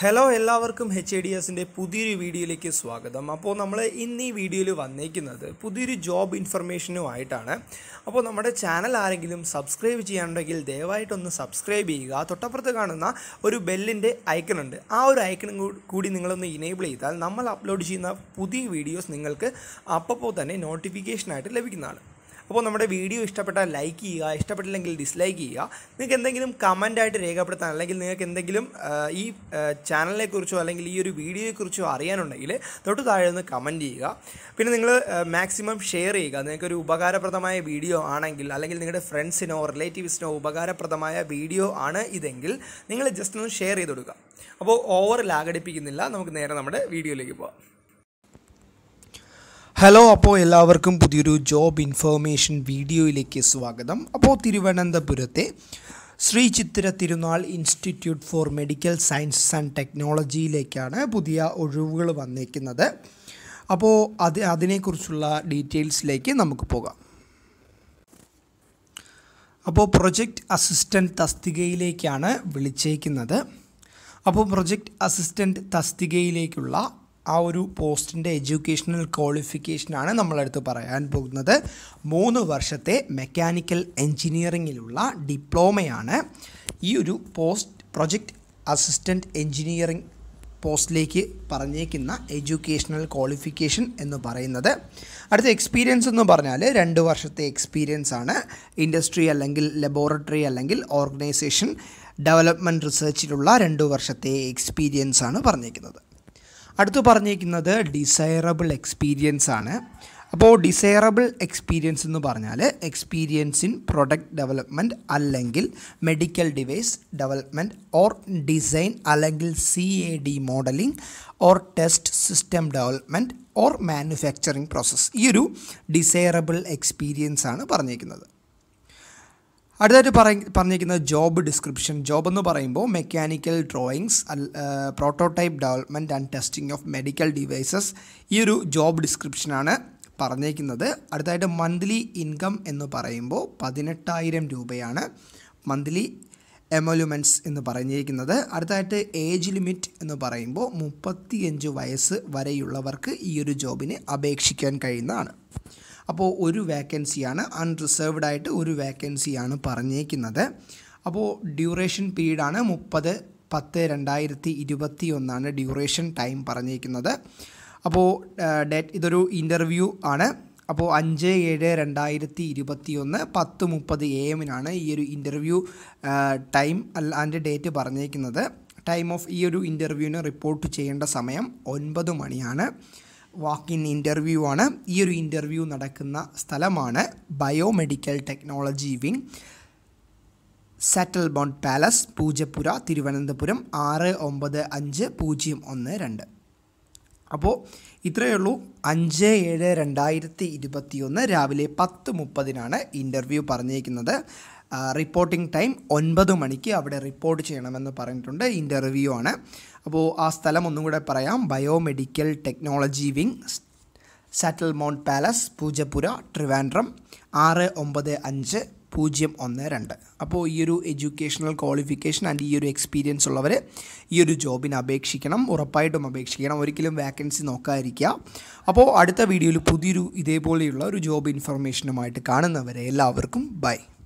hello എല്ലാവർക്കും H I D എസിൻ്റെ പുതിയൊരു വീഡിയോയിലേക്ക് സ്വാഗതം അപ്പോൾ നമ്മൾ ഇന്ന് ഈ വീഡിയോയിൽ വന്നേക്കുന്നത് പുതിയൊരു ജോബ് ഇൻഫർമേഷനുമായിട്ടാണ് അപ്പോൾ നമ്മുടെ ചാനൽ ആരെങ്കിലും സബ്സ്ക്രൈബ് ചെയ്യാനുണ്ടെങ്കിൽ ദയവായിട്ടൊന്ന് സബ്സ്ക്രൈബ് ചെയ്യുക തൊട്ടപ്പുറത്ത് കാണുന്ന ഒരു ബെല്ലിൻ്റെ ഐക്കൺ ഉണ്ട് ആ ഒരു ഐക്കണും കൂടി നിങ്ങളൊന്ന് ഇനേബിൾ ചെയ്താൽ നമ്മൾ അപ്ലോഡ് ചെയ്യുന്ന പുതിയ വീഡിയോസ് നിങ്ങൾക്ക് അപ്പോൾ തന്നെ നോട്ടിഫിക്കേഷനായിട്ട് ലഭിക്കുന്നതാണ് അപ്പോൾ നമ്മുടെ വീഡിയോ ഇഷ്ടപ്പെട്ടാൽ ലൈക്ക് ചെയ്യുക ഇഷ്ടപ്പെട്ടില്ലെങ്കിൽ ഡിസ്ലൈക്ക് ചെയ്യുക നിങ്ങൾക്ക് എന്തെങ്കിലും കമൻ്റായിട്ട് രേഖപ്പെടുത്താൻ അല്ലെങ്കിൽ നിങ്ങൾക്ക് എന്തെങ്കിലും ആ, ഈ ചാനലിനെക്കുറിച്ചോ അല്ലെങ്കിൽ ഈ ഒരു വീഡിയോയെക്കുറിച്ചോ അറിയാനുണ്ടെങ്കിൽ തൊട്ട് താഴെ ഒന്ന് കമൻറ്റ് ചെയ്യുക പിന്നെ നിങ്ങൾ മാക്സിമം ഷെയർ ചെയ്യുക നിങ്ങൾക്കൊരു ഉപകാരപ്രദമായ വീഡിയോ ആണെങ്കിൽ അല്ലെങ്കിൽ നിങ്ങളുടെ ഫ്രണ്ട്സിനോ റിലേറ്റീവ്സിനോ ഉപകാരപ്രദമായ വീഡിയോ ആണ് ഇതെങ്കിൽ നിങ്ങൾ ജസ്റ്റ് ഒന്ന് ഷെയർ ചെയ്ത് കൊടുക്കുക അപ്പോൾ ഓവർ ലാഗടിപ്പിക്കുന്നില്ല നമുക്ക് നേരെ നമ്മുടെ വീഡിയോയിലേക്ക് പോകാം ഹലോ അപ്പോൾ എല്ലാവർക്കും പുതിയൊരു ജോബ് ഇൻഫർമേഷൻ വീഡിയോയിലേക്ക് സ്വാഗതം അപ്പോൾ തിരുവനന്തപുരത്തെ Sree Chitra Tirunal institute for medical science and ടെക്നോളജിയിലേക്കാണ് പുതിയ ഒഴിവുകൾ വന്നേക്കുന്നത് അപ്പോൾ അത് അതിനെക്കുറിച്ചുള്ള ഡീറ്റെയിൽസിലേക്ക് നമുക്ക് പോകാം അപ്പോൾ പ്രൊജക്റ്റ് അസിസ്റ്റൻറ്റ് തസ്തികയിലേക്കാണ് വിളിച്ചേക്കുന്നത് അപ്പോൾ പ്രൊജക്റ്റ് അസിസ്റ്റൻറ്റ് തസ്തികയിലേക്കുള്ള ആ ഒരു പോസ്റ്റിൻ്റെ എഡ്യൂക്കേഷണൽ ക്വാളിഫിക്കേഷനാണ് നമ്മളടുത്ത് പറയാൻ പോകുന്നത് മൂന്ന് വർഷത്തെ മെക്കാനിക്കൽ എൻജിനീയറിങ്ങിലുള്ള ഡിപ്ലോമയാണ് ഈ ഒരു പോസ്റ്റ് പ്രൊജക്റ്റ് അസിസ്റ്റൻറ്റ് എൻജിനീയറിംഗ് പോസ്റ്റിലേക്ക് പറഞ്ഞേക്കുന്ന എഡ്യൂക്കേഷണൽ ക്വാളിഫിക്കേഷൻ എന്ന് പറയുന്നത് അടുത്ത എക്സ്പീരിയൻസ് എന്ന് പറഞ്ഞാൽ രണ്ട് വർഷത്തെ എക്സ്പീരിയൻസ് ആണ് ഇൻഡസ്ട്രി അല്ലെങ്കിൽ ലബോറട്ടറി അല്ലെങ്കിൽ ഓർഗനൈസേഷൻ ഡെവലപ്മെൻറ്റ് റിസർച്ചിലുള്ള രണ്ട് വർഷത്തെ എക്സ്പീരിയൻസ് ആണ് പറഞ്ഞേക്കുന്നത് അടുത്ത് പറഞ്ഞേക്കുന്നത് ഡിസൈറബിൾ എക്സ്പീരിയൻസ് ആണ് അപ്പോൾ ഡിസൈറബിൾ എക്സ്പീരിയൻസ് എന്ന് പറഞ്ഞാൽ എക്സ്പീരിയൻസ് ഇൻ പ്രൊഡക്റ്റ് ഡെവലപ്മെൻറ്റ് അല്ലെങ്കിൽ medical device development or design അല്ലെങ്കിൽ C A D modelling or test system development or manufacturing process ഈ ഒരു ഡിസൈറബിൾ എക്സ്പീരിയൻസ് ആണ് പറഞ്ഞേക്കുന്നത് അടുത്തായിട്ട് പറ പറഞ്ഞിരിക്കുന്നത് ജോബ് ഡിസ്ക്രിപ്ഷൻ ജോബ് എന്ന് പറയുമ്പോൾ mechanical drawings prototype development and testing of medical devices ഈ ഒരു ജോബ് ഡിസ്ക്രിപ്ഷനാണ് പറഞ്ഞേക്കുന്നത് അടുത്തായിട്ട് മന്ത്ലി ഇൻകം എന്ന് പറയുമ്പോൾ പതിനെട്ടായിരം രൂപയാണ് മന്ത്ലി എമൊലുമെൻറ്റ്സ് എന്ന് പറഞ്ഞിരിക്കുന്നത് അടുത്തായിട്ട് ഏജ് ലിമിറ്റ് എന്ന് പറയുമ്പോൾ മുപ്പത്തിയഞ്ച് വയസ്സ് വരെയുള്ളവർക്ക് ഈ ഒരു ജോബിന് അപേക്ഷിക്കാൻ കഴിയുന്നതാണ് അപ്പോൾ ഒരു വേക്കൻസിയാണ് അൺറിസർവ്ഡ് ആയിട്ട് ഒരു വേക്കൻസിയാണ് പറഞ്ഞേക്കുന്നത് അപ്പോൾ ഡ്യൂറേഷൻ പീരീഡാണ് മുപ്പത് പത്ത് രണ്ടായിരത്തി ഇരുപത്തി ഒന്നാണ് ഡ്യൂറേഷൻ ടൈം പറഞ്ഞേക്കുന്നത് അപ്പോൾ ഡേറ്റ് ഇതൊരു ഇൻ്റർവ്യൂ ആണ് അപ്പോൾ അഞ്ച് ഏഴ് രണ്ടായിരത്തി ഇരുപത്തി ഒന്ന് പത്ത് മുപ്പത് എ എമ്മിനാണ് ഈ ഒരു ഇൻ്റർവ്യൂ ടൈം അല്ല അതിൻ്റെ ഡേറ്റ് പറഞ്ഞേക്കുന്നത് ടൈം ഓഫ് ഈ ഒരു ഇൻ്റർവ്യൂവിന് റിപ്പോർട്ട് ചെയ്യേണ്ട സമയം ഒൻപത് മണിയാണ് വാക്ക് ഇൻ ഇൻ്റർവ്യൂ ആണ് ഈ ഒരു ഇൻ്റർവ്യൂ നടക്കുന്ന സ്ഥലമാണ് biomedical technology wing Satelmond palace Poojappura Thiruvananthapuram ആറ് ഒമ്പത് അഞ്ച് പൂജ്യം ഒന്ന് രണ്ട് അപ്പോൾ ഇത്രയേ ഉള്ളൂ അഞ്ച് ഏഴ് രണ്ടായിരത്തി ഇരുപത്തി ഒന്ന് രാവിലെ പത്ത് മുപ്പതിനാണ് ഇൻ്റർവ്യൂ പറഞ്ഞേക്കുന്നത് റിപ്പോർട്ടിംഗ് ടൈം ഒൻപത് മണിക്ക് അവിടെ റിപ്പോർട്ട് ചെയ്യണമെന്ന് പറഞ്ഞിട്ടുണ്ട് ഇൻ്റർവ്യൂ ആണ് അപ്പോൾ ആ സ്ഥലം ഒന്നും കൂടെ പറയാം biomedical technology wing Satelmond palace Poojappura Trivandrum ആറ് ഒമ്പത് അഞ്ച് പൂജ്യം ഒന്ന് രണ്ട് അപ്പോൾ ഈ ഒരു എഡ്യൂക്കേഷണൽ ക്വാളിഫിക്കേഷൻ ആൻഡ് ഈ ഒരു എക്സ്പീരിയൻസ് ഉള്ളവർ ഈ ഒരു ജോബിന് അപേക്ഷിക്കണം ഉറപ്പായിട്ടും അപേക്ഷിക്കണം ഒരിക്കലും വാക്കൻസി നോക്കാതിരിക്കുക അപ്പോൾ അടുത്ത വീഡിയോയിൽ പുതിയൊരു ഇതേപോലെയുള്ള ഒരു ജോബ് ഇൻഫർമേഷനുമായിട്ട് കാണുന്നവരെ എല്ലാവർക്കും ബൈ